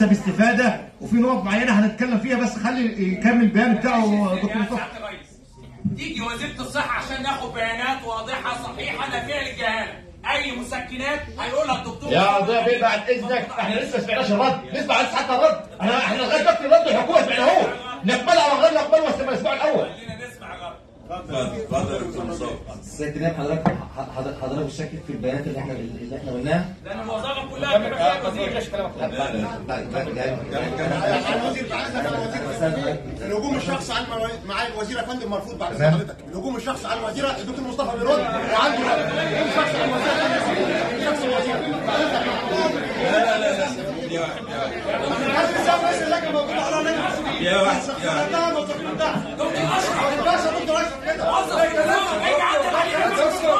باستفاده وفي نقط معينه هنتكلم فيها بس خلي يكمل البيان بتاعه دكتور يا مصطفى سعاده الرئيس تيجي وزيره الصحه عشان ناخد بيانات واضحه صحيحه نافيه للجهاله اي مسكنات هيقولها الدكتور يا ضياء بيه بعد اذنك احنا لسه ما سمعناش الرد نسمع بس حتى الرد احنا احنا لغايه دلوقتي الرد الحكومه سمعناهوش نقبلها او غير نقبلها بس الاسبوع الاول خلينا نسمع الرد اتفضل يا دكتور مصطفى سيد نائب حضرتك حضرتك حضرتك شاكك في البيانات اللي احنا اللي احنا قلناها لان الوزاره كلها بيبقى فيها وزير الهجوم الشخصي على الموا- معالي الوزير يا فندم مرفوض بعد إذن حضرتك الهجوم الشخصي على الوزيره الدكتور مصطفى بيرد وعنده رد. الهجوم الشخصي على الوزيره الهجوم الشخصي على الوزيره لازم يسمى رئيس اللجنه موجود على اللجنه يا واحد يا واحد ده موظفين ده دكتور اشرف ما ينفعش يا دكتور اشرف كده موظف الكلام هيجي عند الحاجه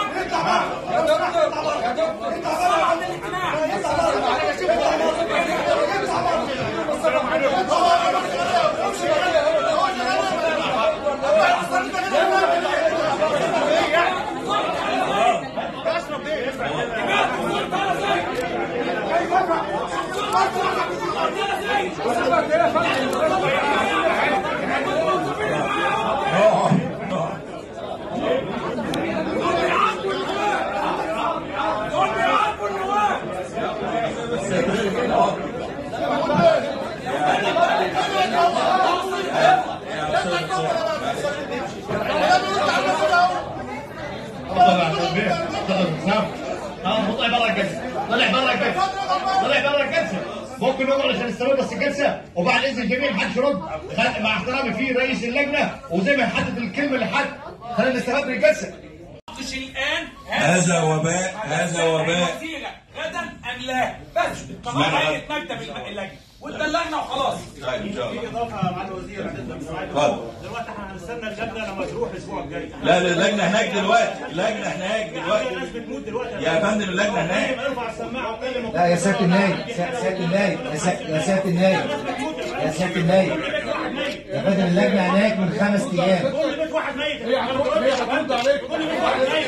اتفضل يا عبد البيه اتفضل يا حسام اه طلع برا الجلسه طلع برا الجلسه طلع برا الجلسه ممكن نقعد عشان نستمر بس الجلسه وبعد اذن الجميع محدش يرد خل- مع احترامي في رئيس اللجنه وزي ما حدد الكلمه اللي حد خلينا نستفاد من الجلسه نناقش الان هذا وباء هذا وباء الوزيرة غدا ام لا بس طبعا اشمعنى هيئه مكتب الم- اللجنه واتبلغنا وخلاص طيب ان شاء الله اضافه مع الوزير اتفضل دلوقتي احنا هنستنى اللجنه لما تروح الاسبوع الجاي لا لا اللجنه هناك دلوقتي اللجنه هناك الناس دلوقتي بتموت دلوقتي يا فندم اللجنه هناك ارفع السماعه وكلم لا يا سياده النايب سيا- سياده النايب يا سيا- يا سياده النايب يا سياده النايب يا فندم اللجنه هناك من خمس ايام كل بيت واحد ميت هي هترد عليك كل بيت واحد ميت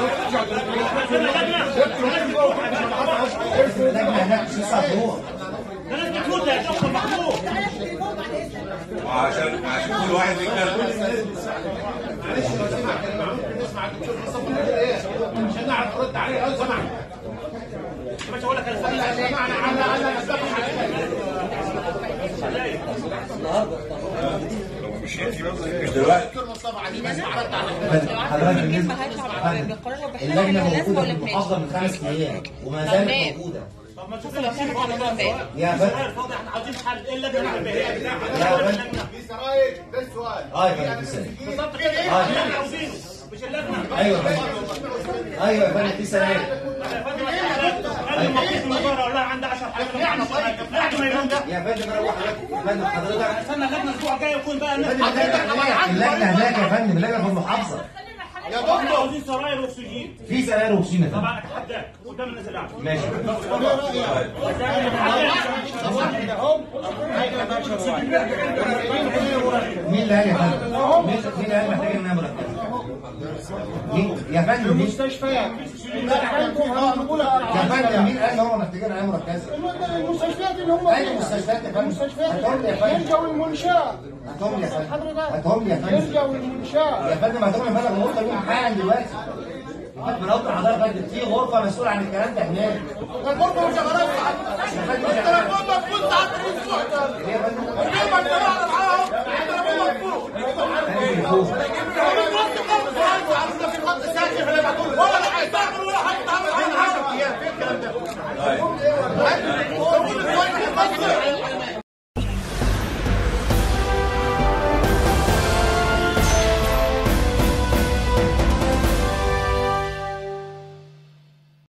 اللجنه هناك مش لسه هتروح الناس بتموت يا دكتور محمود وعشان عشان كل واحد يتكلم عشان نعرف نرد عليه لو سمحت مش هقول لك انا سمعنا على على الاسباب مش دلوقتي دكتور مصطفى عايزين نسمع رد على فندم، حضرتك بالنسبه هيطلع بقرار بحل اللجنه ولا موجوده ولا في بلاش المحافظه من خمس ايام وما زالت تمام. موجوده طب ما تشوف لو كانت على مبادئ يا فندم فاضي احنا عاوزين حل ايه اللجنه نعمل بيها يا فندم في سراير ده السؤال اه يا فندم تسلم. بالظبط كده ايه اللي احنا عاوزينه مش اللجنه ايوه يا فندم ايوه يا فندم في سراير يا فندم قال لي مقيت الوزاره والله عندي 10 حاجات لحد ما ينام ده يا فندم انا بقول لحضرتك يا فندم حضرتك استنى اللجنه الاسبوع الجاي يكون بقى الناس اللجنه هناك يا فندم اللجنه في المحافظه يا احنا دكتور عاوزين سراير واكسجين في سراير وكسين يا فندم طبعا اتحداك قدام الناس اللي قاعده ماشي مين اللي قال يا فندم؟ مين مين اللي قال محتاجين انها مركزه؟ مين؟ يا فندم مين؟ مستشفيات يا فندم مين قال ان هم محتاجين انها مركزه؟ المستشفيات اللي هم اي مستشفيات يا فندم؟ هاتهم لي يا فندم يرجعوا المنشاه هاتهم لي يا فندم هاتهم لي يا فندم يرجعوا المنشاه يا فندم هاتهم لي يا فندم الغرفه دي حالا دلوقتي من اوضه حضرتك يا فندم في غرفه مسؤوله عن الكلام ده هناك الغرفه مش شغاله